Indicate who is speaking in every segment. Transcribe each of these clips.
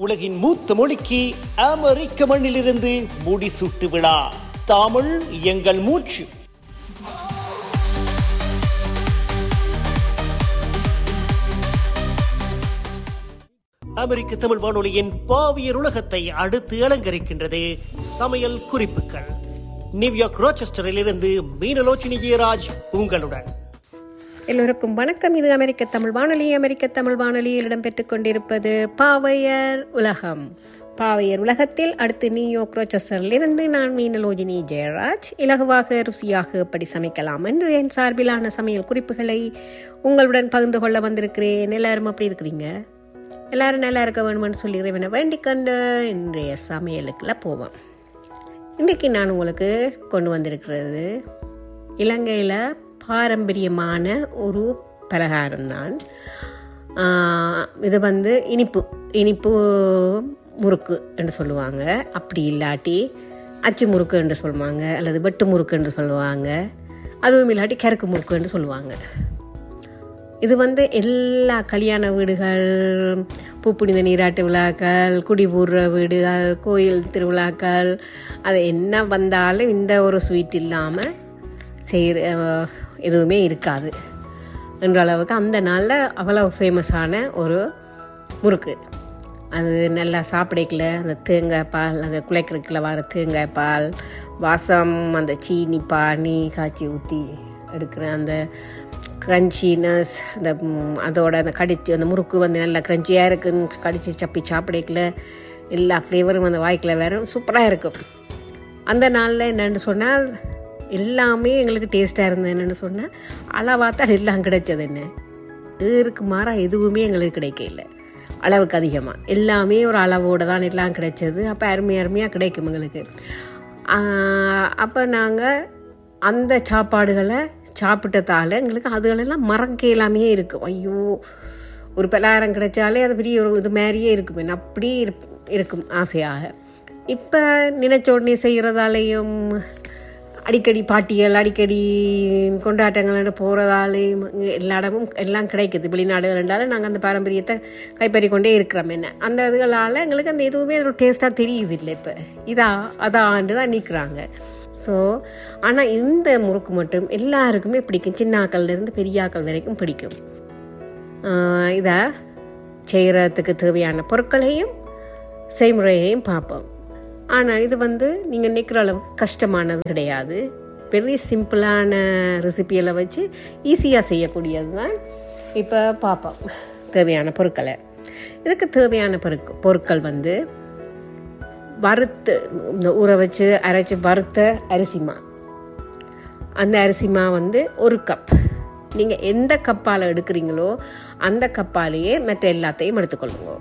Speaker 1: உலகின் மூத்த மொழிக்கு அமெரிக்க மண்ணிலிருந்து முடிசூட்டு விழா தமிழ் எங்கள் மூச்சு அமெரிக்க தமிழ் வானொலியின் பாவியர் உலகத்தை அடுத்து அலங்கரிக்கின்றது சமையல் குறிப்புகள் நியூயார்க் ரோச்செஸ்டரில் இருந்து மீனலோச்சினி ஜெயராஜ் உங்களுடன்
Speaker 2: எல்லோருக்கும் வணக்கம் இது அமெரிக்க தமிழ் வானொலி அமெரிக்க தமிழ் வானொலியில் இடம்பெற்றுக் கொண்டிருப்பது பாவையர் உலகம் பாவையர் உலகத்தில் அடுத்து நியூயார்க் ரோச்சஸ்டரில் இருந்து நான் மீனலோஜினி ஜெயராஜ் இலகுவாக ருசியாக எப்படி சமைக்கலாம் என்று என் சார்பிலான சமையல் குறிப்புகளை உங்களுடன் பகிர்ந்து கொள்ள வந்திருக்கிறேன் எல்லாரும் அப்படி இருக்கிறீங்க எல்லாரும் நல்லா இருக்க வேணும்னு சொல்லி இறைவனை வேண்டிக் கொண்டு இன்றைய சமையலுக்குள்ள போவோம் இன்றைக்கு நான் உங்களுக்கு கொண்டு வந்திருக்கிறது இலங்கையில் பாரம்பரியமான ஒரு பலகாரம் தான் இது வந்து இனிப்பு இனிப்பு முறுக்கு என்று சொல்லுவாங்க அப்படி இல்லாட்டி அச்சு முறுக்கு என்று சொல்லுவாங்க அல்லது வெட்டு முறுக்கு என்று சொல்லுவாங்க அதுவும் இல்லாட்டி கருக்கு முறுக்கு என்று சொல்லுவாங்க இது வந்து எல்லா கல்யாண வீடுகள் பூப்புனித நீராட்டு விழாக்கள் குடிபூர்ற வீடுகள் கோயில் திருவிழாக்கள் அது என்ன வந்தாலும் இந்த ஒரு ஸ்வீட் இல்லாமல் செய்கிற எதுவுமே இருக்காது என்ற அளவுக்கு அந்த நாளில் அவ்வளோ ஃபேமஸான ஒரு முறுக்கு அது நல்லா சாப்பிடக்கல அந்த தேங்காய் பால் அந்த குலைக்கிறதுக்குள்ள வர தேங்காய் பால் வாசம் அந்த சீனி பானி காய்ச்சி ஊற்றி எடுக்கிற அந்த க்ரன்ச்சினஸ் அந்த அதோட அந்த கடிச்சு அந்த முறுக்கு வந்து நல்லா க்ரன்ச்சியாக இருக்குன்னு கடிச்சு சப்பி சாப்பிடக்கல எல்லா ஃப்ளேவரும் அந்த வாய்க்கில் வேறு சூப்பராக இருக்கும் அந்த நாளில் என்னென்னு சொன்னால் எல்லாமே எங்களுக்கு டேஸ்ட்டாக இருந்தது என்னென்னு சொன்னால் அளவாக தான் எல்லாம் கிடைச்சது என்ன ஏருக்கு மாறாக எதுவுமே எங்களுக்கு கிடைக்கல அளவுக்கு அதிகமாக எல்லாமே ஒரு அளவோடு தான் எல்லாம் கிடைச்சது அப்போ அருமை அருமையாக கிடைக்கும் எங்களுக்கு அப்போ நாங்கள் அந்த சாப்பாடுகளை சாப்பிட்டதால் எங்களுக்கு அதுகளெல்லாம் மறக்க எல்லாமே இருக்கும் ஐயோ ஒரு பலகாரம் கிடைச்சாலே அது பெரிய ஒரு இது மாதிரியே இருக்கும் அப்படி இருக்கும் ஆசையாக இப்போ நினைச்ச உடனே செய்கிறதாலையும் அடிக்கடி பாட்டிகள் அடிக்கடி கொண்டாட்டங்கள் போகிறதாலையும் எல்லா இடமும் எல்லாம் கிடைக்குது வெளிநாடுகள் இருந்தாலும் நாங்கள் அந்த பாரம்பரியத்தை கைப்பறி கொண்டே இருக்கிறோம் என்ன அந்த இதுகளால் எங்களுக்கு அந்த எதுவுமே ஒரு டேஸ்ட்டாக தெரியுது இல்லை இப்போ இதா அதான்ட்டு தான் நிற்கிறாங்க ஸோ ஆனால் இந்த முறுக்கு மட்டும் எல்லாருக்குமே பிடிக்கும் சின்னாக்கள்லேருந்து பெரியாக்கள் வரைக்கும் பிடிக்கும் இதை செய்கிறதுக்கு தேவையான பொருட்களையும் செய்முறையையும் பார்ப்போம் ஆனால் இது வந்து நீங்கள் நிற்கிற அளவுக்கு கஷ்டமானது கிடையாது பெரிய சிம்பிளான ரெசிபியில் வச்சு ஈஸியாக செய்யக்கூடியது தான் இப்போ பார்ப்போம் தேவையான பொருட்களை இதுக்கு தேவையான பொருட்கள் பொருட்கள் வந்து வறுத்து இந்த ஊற வச்சு அரைச்சி வறுத்த அரிசிமா அந்த அரிசிமா வந்து ஒரு கப் நீங்கள் எந்த கப்பால் எடுக்கிறீங்களோ அந்த கப்பாலேயே மற்ற எல்லாத்தையும் எடுத்துக்கொள்ளுங்க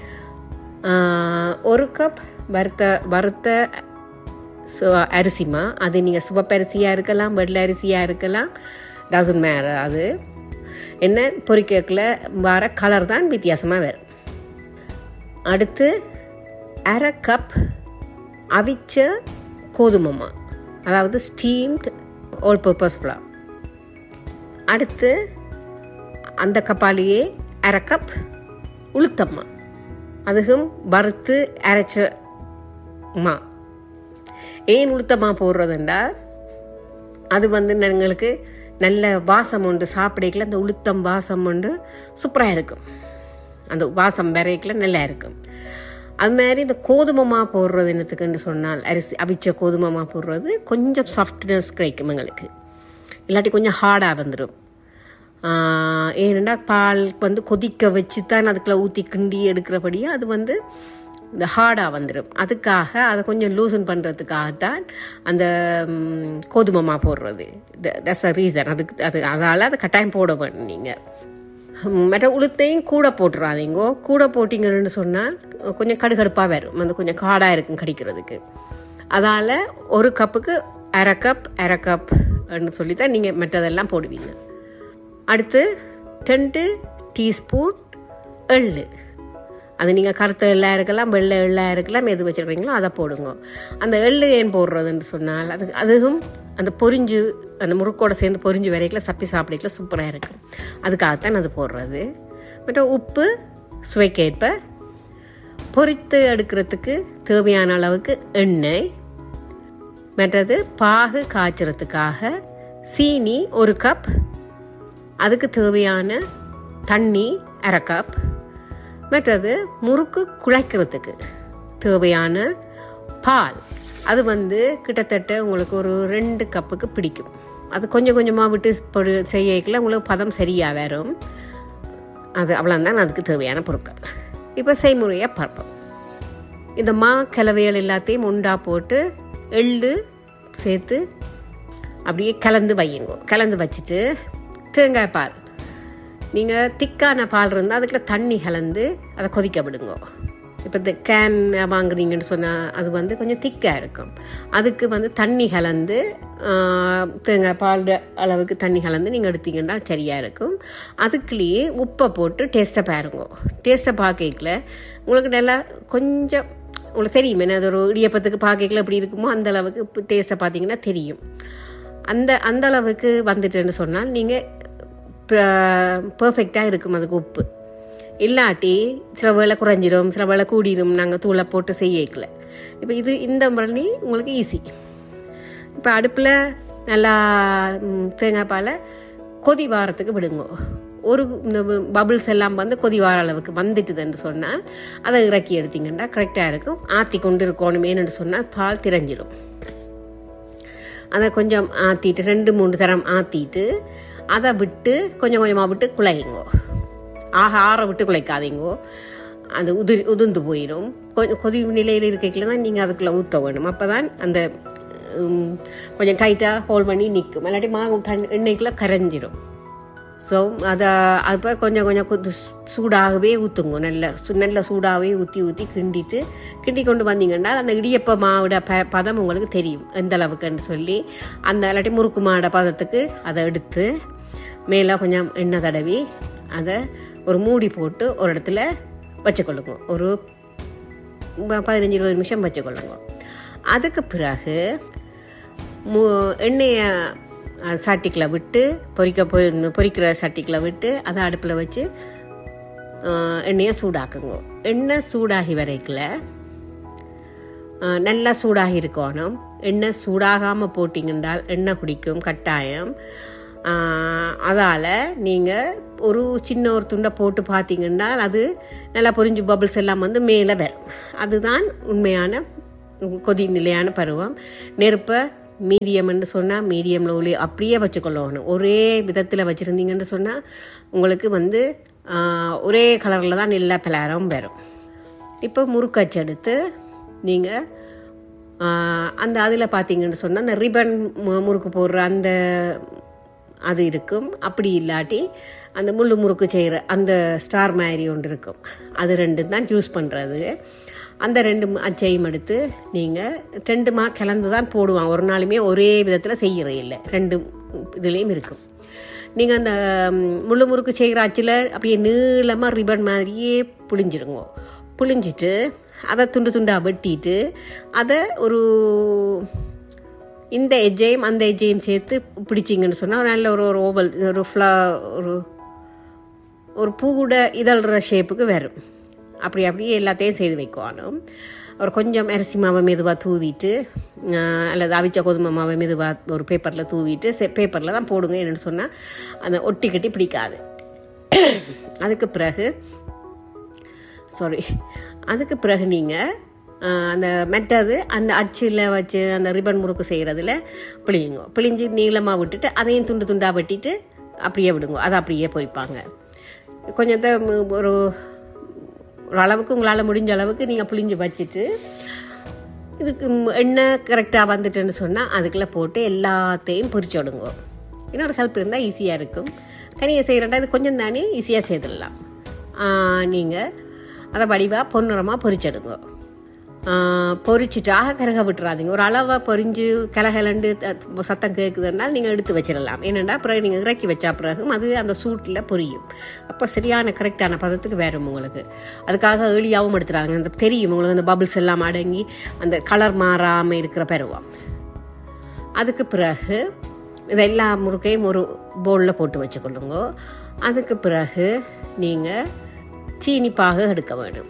Speaker 2: ஒரு கப் வறுத்த வறுத்த அரிசிமா அது நீங்கள் சிவப்பரிசியாக இருக்கலாம் வெள்ளை அரிசியாக இருக்கலாம் டசன் மேலே அது என்ன பொறிக்கல வர கலர் தான் வித்தியாசமாக வரும் அடுத்து அரை கப் அவிச்ச கோதுமமா அதாவது ஸ்டீம்டு ஓல் பர்பஸ் புலா அடுத்து அந்த கப்பாலேயே அரை கப் உளுத்தம்மா அதுவும் வறுத்து அரைச்ச மா ஏன் உளுத்தமா போடுறதுண்டா அது வந்து எங்களுக்கு நல்ல வாசம் உண்டு சாப்பிடக்கல அந்த உளுத்தம் வாசம் உண்டு சூப்பராக இருக்கும் அந்த வாசம் வரைக்கல நல்லா இருக்கும் அது மாதிரி இந்த கோதுமமாக போடுறது என்னத்துக்குன்னு சொன்னால் அரிசி அவிச்ச கோதுமமாக போடுறது கொஞ்சம் சாஃப்ட்னஸ் கிடைக்கும் எங்களுக்கு இல்லாட்டி கொஞ்சம் ஹார்டாக வந்துடும் ஏனெண்டா பால் வந்து கொதிக்க வச்சு தான் அதுக்குள்ளே ஊற்றி கிண்டி எடுக்கிறபடியாக அது வந்து இந்த ஹார்டாக வந்துடும் அதுக்காக அதை கொஞ்சம் லூசன் பண்ணுறதுக்காகத்தான் அந்த கோதுமமாக போடுறது தட்ஸ் அ ரீசன் அதுக்கு அது அதால் அது கட்டாயம் போட வேணும் நீங்கள் மற்ற உளுத்தையும் கூட போட்டுறாதீங்கோ கூட போட்டிங்கன்னு சொன்னால் கொஞ்சம் கடுகடுப்பாக வரும் அது கொஞ்சம் காடாக இருக்கும் கடிக்கிறதுக்கு அதால் ஒரு கப்புக்கு அரை கப் அரை கப்னு சொல்லி தான் நீங்கள் மற்றதெல்லாம் போடுவீங்க அடுத்து ரெண்டு டீஸ்பூன் எள் அது நீங்கள் கருத்த எள்ளாக இருக்கலாம் வெள்ளை எள்ளாக இருக்கலாம் எது வச்சுருக்கீங்களோ அதை போடுங்க அந்த எள் ஏன் போடுறதுன்னு சொன்னால் அது அதுவும் அந்த பொரிஞ்சு அந்த முறுக்கோட சேர்ந்து பொரிஞ்சு வரைக்கல சப்பி சாப்பிடக்கல சூப்பராக இருக்கும் அதுக்காகத்தான் அது போடுறது மற்றும் உப்பு சுவைக்கேற்ப பொரித்து எடுக்கிறதுக்கு தேவையான அளவுக்கு எண்ணெய் மற்றது பாகு காய்ச்சறதுக்காக சீனி ஒரு கப் அதுக்கு தேவையான தண்ணி அரை கப் மற்றது முறுக்கு குழைக்கிறதுக்கு தேவையான பால் அது வந்து கிட்டத்தட்ட உங்களுக்கு ஒரு ரெண்டு கப்புக்கு பிடிக்கும் அது கொஞ்சம் கொஞ்சமாக விட்டு பொரு செய்யல உங்களுக்கு பதம் சரியாக வரும் அது அவ்வளோதான் அதுக்கு தேவையான பொருட்கள் இப்போ செய்முறையாக பார்ப்போம் இந்த மா கலவைகள் எல்லாத்தையும் உண்டா போட்டு எள்ளு சேர்த்து அப்படியே கலந்து வையுங்க கலந்து வச்சுட்டு தேங்காய் பால் நீங்கள் திக்கான பால் இருந்தால் அதுக்குள்ள தண்ணி கலந்து அதை கொதிக்க விடுங்க இப்போ இந்த கேன் வாங்குறீங்கன்னு சொன்னால் அது வந்து கொஞ்சம் திக்காக இருக்கும் அதுக்கு வந்து தண்ணி கலந்து தேங்காய் பால் அளவுக்கு தண்ணி கலந்து நீங்கள் எடுத்தீங்கன்னா சரியாக இருக்கும் அதுக்குள்ளேயே உப்பை போட்டு டேஸ்ட்டை பாருங்க டேஸ்ட்டை பார்க்கல உங்களுக்கு நல்லா கொஞ்சம் உங்களுக்கு தெரியும் என்ன அது ஒரு இடியப்பத்துக்கு பார்க்கல எப்படி இருக்குமோ அந்த அளவுக்கு டேஸ்ட்டை பார்த்தீங்கன்னா தெரியும் அந்த அந்த அளவுக்கு வந்துட்டுன்னு சொன்னால் நீங்கள் பர்ஃபெக்டாக இருக்கும் அதுக்கு உப்பு இல்லாட்டி சில வேலை குறைஞ்சிரும் சில வேலை கூடிரும் நாங்கள் தூளை போட்டு செய்யக்கல இப்போ இது இந்த பண்ணி உங்களுக்கு ஈஸி இப்போ அடுப்பில் நல்லா தேங்காய் பாலை கொதி வாரத்துக்கு விடுங்க ஒரு இந்த பபுள்ஸ் எல்லாம் வந்து கொதி வார அளவுக்கு வந்துட்டுதுன்னு சொன்னால் அதை இறக்கி எடுத்தீங்கன்னா கரெக்டாக இருக்கும் ஆற்றி கொண்டு இருக்கணுமேனு சொன்னால் பால் திரஞ்சிடும் அதை கொஞ்சம் ஆற்றிட்டு ரெண்டு மூணு தரம் ஆற்றிட்டு அதை விட்டு கொஞ்சம் கொஞ்சமாக விட்டு குழையுங்கோ ஆக ஆற விட்டு குழைக்காதீங்கோ அது உதிர் உதிர்ந்து போயிடும் கொஞ்சம் கொதி நிலையில் இருக்கைக்குள்ள தான் நீங்கள் அதுக்குள்ளே ஊற்ற வேணும் அப்போ தான் அந்த கொஞ்சம் டைட்டாக ஹோல்ட் பண்ணி நிற்கும் இல்லாட்டி மா தண் எண்ணெய்க்குள்ளே கரைஞ்சிடும் ஸோ அதை அப்போ கொஞ்சம் கொஞ்சம் கொத்து சூடாகவே ஊற்றுங்க நல்ல நல்ல சூடாகவே ஊற்றி ஊற்றி கிண்டிட்டு கிண்டி கொண்டு வந்தீங்கன்னா அந்த இடியப்ப மாவோட ப பதம் உங்களுக்கு தெரியும் எந்த அளவுக்குன்னு சொல்லி அந்த இல்லாட்டி முறுக்கு மாட பதத்துக்கு அதை எடுத்து மேலே கொஞ்சம் எண்ணெய் தடவி அதை ஒரு மூடி போட்டு ஒரு இடத்துல வச்சுக்கொள்ளுங்க ஒரு பதினஞ்சு இருபது நிமிஷம் வச்சுக்கொள்ளுங்க அதுக்கு பிறகு மு எண்ணெயை சட்டிக்கில் விட்டு பொரிக்க பொரிக்கிற சட்டிக்கில் விட்டு அதை அடுப்பில் வச்சு எண்ணெயை சூடாக்குங்க எண்ணெய் சூடாகி வரைக்கல நல்லா சூடாகி இருக்கணும் எண்ணெய் சூடாகாமல் போட்டிங்கன்றால் எண்ணெய் குடிக்கும் கட்டாயம் அதால் நீங்கள் ஒரு சின்ன ஒரு துண்டை போட்டு பார்த்தீங்கன்னா அது நல்லா பொரிஞ்சு பபிள்ஸ் எல்லாம் வந்து மேலே வரும் அதுதான் உண்மையான கொதி நிலையான பருவம் நெருப்பை மீடியம்னு சொன்னால் மீடியமில் ஒளி அப்படியே வச்சுக்கொள்ளணும் ஒரே விதத்தில் வச்சுருந்தீங்கன்னு சொன்னால் உங்களுக்கு வந்து ஒரே கலரில் தான் எல்லா பலாரம் வரும் இப்போ முறுக்கச்சு எடுத்து நீங்கள் அந்த அதில் பார்த்தீங்கன்னு சொன்னால் அந்த ரிபன் முறுக்கு போடுற அந்த அது இருக்கும் அப்படி இல்லாட்டி அந்த முள்ளு முறுக்கு செய்கிற அந்த ஸ்டார் மாதிரி ஒன்று இருக்கும் அது ரெண்டும் தான் யூஸ் பண்ணுறது அந்த ரெண்டு அச்சையும் எடுத்து நீங்கள் ரெண்டுமா கலந்து தான் போடுவான் ஒரு நாளுமே ஒரே விதத்தில் செய்கிற இல்லை ரெண்டு இதுலேயும் இருக்கும் நீங்கள் அந்த முள்ளு முறுக்கு செய்கிற அச்சில் அப்படியே நீளமாக ரிபன் மாதிரியே புளிஞ்சிருங்க புளிஞ்சிட்டு அதை துண்டு துண்டாக வெட்டிட்டு அதை ஒரு இந்த எஜ்ஜையும் அந்த எஜ்ஜையும் சேர்த்து பிடிச்சிங்கன்னு சொன்னால் நல்ல ஒரு ஒரு ஓவல் ஒரு ஃப்ளா ஒரு ஒரு பூட இதழ்ற ஷேப்புக்கு வரும் அப்படி அப்படியே எல்லாத்தையும் செய்து வைக்கணும் ஒரு கொஞ்சம் அரிசி மாவை மெதுவாக தூவிட்டு அல்லது அவிச்ச கோதுமை மாவை மெதுவாக ஒரு பேப்பரில் தூவிட்டு பேப்பரில் தான் போடுங்க என்னென்னு சொன்னால் அந்த ஒட்டி கட்டி பிடிக்காது அதுக்கு பிறகு சாரி அதுக்கு பிறகு நீங்கள் அந்த மெட்டது அந்த அச்சில் வச்சு அந்த ரிப்பன் முறுக்கு செய்கிறதுல பிழியுங்க பிழிஞ்சு நீளமாக விட்டுட்டு அதையும் துண்டு துண்டாக வெட்டிட்டு அப்படியே விடுங்க அதை அப்படியே பொறிப்பாங்க கொஞ்சத்தை ஒரு ஒரு அளவுக்கு உங்களால் முடிஞ்ச அளவுக்கு நீங்கள் புளிஞ்சு வச்சுட்டு இதுக்கு எண்ணெய் கரெக்டாக வந்துட்டுன்னு சொன்னால் அதுக்குள்ளே போட்டு எல்லாத்தையும் பொரிச்சோடுங்க இன்னொரு ஹெல்ப் இருந்தால் ஈஸியாக இருக்கும் தனியாக செய்கிறண்டா இது கொஞ்சம் தானே ஈஸியாக செய்திடலாம் நீங்கள் அதை வடிவாக பொன்னிறமாக பொரிச்செடுங்க பொரிச்சிட்டாக கருக விட்டுறாதீங்க ஒரு அளவாக பொரிஞ்சு கலகலண்டு சத்தம் கேட்குதுனால் நீங்கள் எடுத்து வச்சிடலாம் ஏனெண்டா பிறகு நீங்கள் இறக்கி வச்சா பிறகும் அது அந்த சூட்டில் பொரியும் அப்போ சரியான கரெக்டான பதத்துக்கு வேறும் உங்களுக்கு அதுக்காக ஏழியாகவும் எடுத்துடாங்க அந்த தெரியும் உங்களுக்கு அந்த பபிள்ஸ் எல்லாம் அடங்கி அந்த கலர் மாறாமல் இருக்கிற பருவம் அதுக்கு பிறகு இது எல்லா முறுக்கையும் ஒரு பவுலில் போட்டு வச்சுக்கொள்ளுங்க அதுக்கு பிறகு நீங்கள் சீனி பாகு எடுக்க வேண்டும்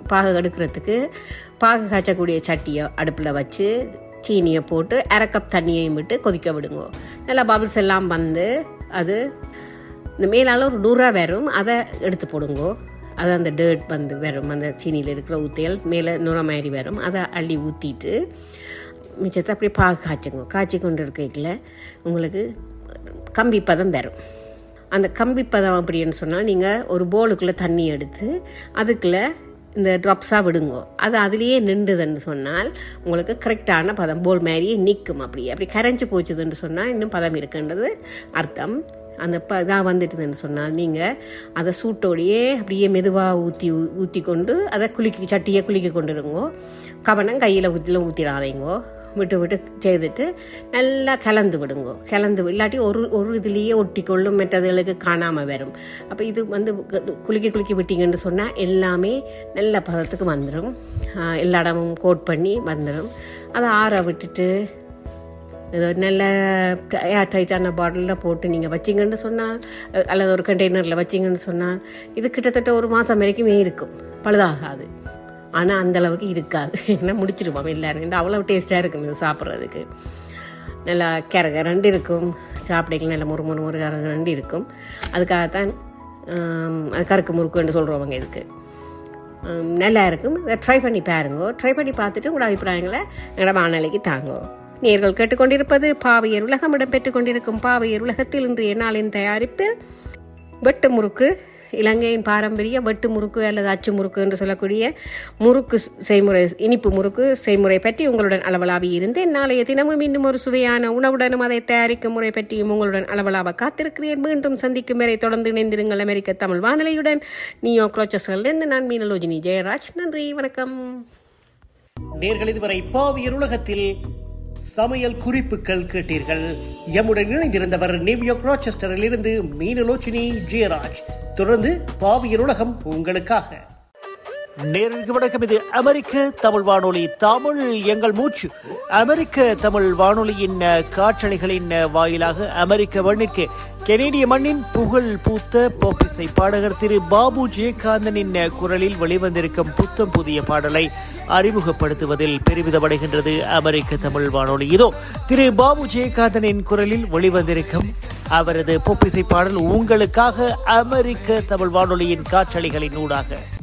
Speaker 2: பாகு எடுக்கிறதுக்கு பாகு காய்ச்சக்கூடிய சட்டியை அடுப்பில் வச்சு சீனியை போட்டு அரை கப் தண்ணியையும் விட்டு கொதிக்க விடுங்க நல்லா பபிள்ஸ் எல்லாம் வந்து அது இந்த மேலால் ஒரு நூறுரூவா வரும் அதை எடுத்து போடுங்கோ அது அந்த டேர்ட் வந்து வரும் அந்த சீனியில் இருக்கிற ஊற்றியல் மேலே நுர மாதிரி வரும் அதை அள்ளி ஊற்றிட்டு மிச்சத்தை அப்படியே பாகு காய்ச்சுங்க காய்ச்சி கொண்டு இருக்கையில் உங்களுக்கு கம்பி பதம் வரும் அந்த கம்பி பதம் அப்படின்னு சொன்னால் நீங்கள் ஒரு போலுக்குள்ளே தண்ணி எடுத்து அதுக்குள்ளே இந்த ட்ராப்ஸாக விடுங்க அது அதுலேயே நின்றுதுன்னு சொன்னால் உங்களுக்கு கரெக்டான பதம் போல் மாதிரியே நிற்கும் அப்படியே அப்படி கரைஞ்சி போச்சுதுன்னு சொன்னால் இன்னும் பதம் இருக்குன்றது அர்த்தம் அந்த ப இதாக வந்துட்டுதுன்னு சொன்னால் நீங்கள் அதை சூட்டோடையே அப்படியே மெதுவாக ஊற்றி ஊற்றி கொண்டு அதை குளிக்க சட்டியை குளிக்க கொண்டுருங்கோ கவனம் கையில் ஊற்றில ஊற்றிடாதீங்கோ விட்டு விட்டு செய்துட்டு நல்லா கலந்து விடுங்கோ கலந்து இல்லாட்டி ஒரு ஒரு இதுலேயே ஒட்டி கொள்ளும் மற்றதுகளுக்கு காணாமல் வரும் அப்போ இது வந்து குலுக்கி குலுக்கி விட்டீங்கன்னு சொன்னால் எல்லாமே நல்ல பதத்துக்கு வந்துடும் எல்லா இடமும் கோட் பண்ணி வந்துடும் அதை ஆற விட்டுட்டு ஏதோ நல்ல ஏர் டைட்டான பாட்டிலில் போட்டு நீங்கள் வச்சிங்கன்னு சொன்னால் அல்லது ஒரு கண்டெய்னரில் வச்சிங்கன்னு சொன்னால் இது கிட்டத்தட்ட ஒரு மாதம் வரைக்குமே இருக்கும் பழுதாகாது ஆனால் அந்தளவுக்கு இருக்காது என்ன முடிச்சிருப்போம் எல்லாரும் அவ்வளோ டேஸ்ட்டாக இருக்கும் இது சாப்பிட்றதுக்கு நல்லா கரக ரெண்டு இருக்கும் சாப்பிடைகள் நல்ல முறு முறு முறு கரக ரெண்டு இருக்கும் அதுக்காகத்தான் அது கருக்கு முறுக்குன்னு சொல்கிறவங்க இதுக்கு நல்லா இருக்கும் அதை ட்ரை பண்ணி பாருங்க ட்ரை பண்ணி பார்த்துட்டு உங்களோட அபிப்பிராயங்களை எங்களோட வானொலிக்கு தாங்கோ நேர்கள் கேட்டுக்கொண்டிருப்பது பாவையர் உலகம் இடம்பெற்றுக் கொண்டிருக்கும் பாவையர் உலகத்தில் இன்றைய நாளின் தயாரிப்பில் வெட்டு முறுக்கு இலங்கையின் பாரம்பரிய வெட்டு முறுக்கு அல்லது அச்சு முறுக்கு என்று சொல்லக்கூடிய முறுக்கு செய்முறை இனிப்பு முறுக்கு செய்முறை பற்றி உங்களுடன் அளவலாவி இருந்தேன் நாளைய தினமும் இன்னும் ஒரு சுவையான உணவுடனும் அதை தயாரிக்கும் முறை பற்றியும் உங்களுடன் அளவலாக காத்திருக்கிறேன் மீண்டும் சந்திக்கும் வரை தொடர்ந்து இணைந்திருங்கள் அமெரிக்க தமிழ் வானொலியுடன் நியோ குரோச்சஸ்களிலிருந்து நான் மீனலோஜினி ஜெயராஜ் நன்றி வணக்கம்
Speaker 1: நேர்கள் இதுவரை பாவியர் உலகத்தில் சமையல் குறிப்புகள் கேட்டீர்கள் எம்முடன் இணைந்திருந்தவர் நியூயார்க் ராச்செஸ்டரில் இருந்து மீனலோச்சினி ஜெயராஜ் தொடர்ந்து பாவியர் உலகம் உங்களுக்காக நேருக்கு வணக்கம் இது அமெரிக்க தமிழ் வானொலி தமிழ் எங்கள் மூச்சு அமெரிக்க தமிழ் வானொலியின் காற்றலைகளின் வாயிலாக அமெரிக்க மண்ணிற்கு கெனேடிய மண்ணின் புகழ் பூத்த போப்பிசை பாடகர் திரு பாபு ஜெயகாந்தனின் குரலில் வெளிவந்திருக்கும் புத்தம் புதிய பாடலை அறிமுகப்படுத்துவதில் பெருமிதமடைகின்றது அமெரிக்க தமிழ் வானொலி இதோ திரு பாபு ஜெயகாந்தனின் குரலில் வெளிவந்திருக்கும் அவரது பொப்பிசை பாடல் உங்களுக்காக அமெரிக்க தமிழ் வானொலியின் காற்றலைகளின் ஊடாக